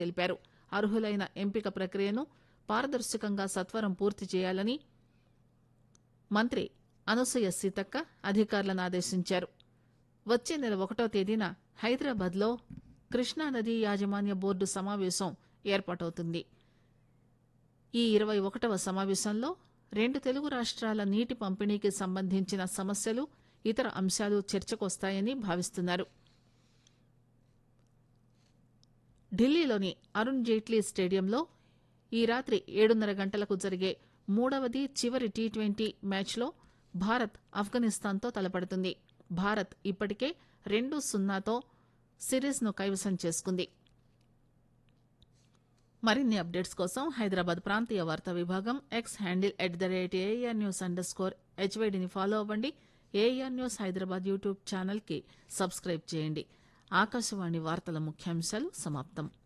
తెలిపారు అర్హులైన ఎంపిక ప్రక్రియను పారదర్శకంగా సత్వరం పూర్తి చేయాలని మంత్రి అనసూయ సీతక్క అధికారులను ఆదేశించారు వచ్చే నెల ఒకటో తేదీన హైదరాబాద్లో కృష్ణానదీ యాజమాన్య బోర్డు సమావేశం ఏర్పాటవుతుంది ఈ ఇరవై ఒకటవ సమావేశంలో రెండు తెలుగు రాష్ట్రాల నీటి పంపిణీకి సంబంధించిన సమస్యలు ఇతర అంశాలు చర్చకొస్తాయని భావిస్తున్నారు ఢిల్లీలోని అరుణ్ జైట్లీ స్టేడియంలో ఈ రాత్రి ఏడున్నర గంటలకు జరిగే మూడవది చివరి టీ ట్వంటీ మ్యాచ్లో భారత్ ఆఫ్ఘనిస్తాన్తో తలపడుతుంది భారత్ ఇప్పటికే రెండు సున్నాతో సిరీస్ను కైవసం చేసుకుంది మరిన్ని అప్డేట్స్ కోసం హైదరాబాద్ ప్రాంతీయ వార్తా విభాగం X handle at the rate AIR news underscore స్కోర్ హెచ్వైడిని ఫాలో అవ్వండి ఏఆర్ న్యూస్ హైదరాబాద్ యూట్యూబ్ ఛానల్కి సబ్స్క్రైబ్ చేయండి ఆకాశవాణి వార్తల ముఖ్యాంశాలు సమాప్తం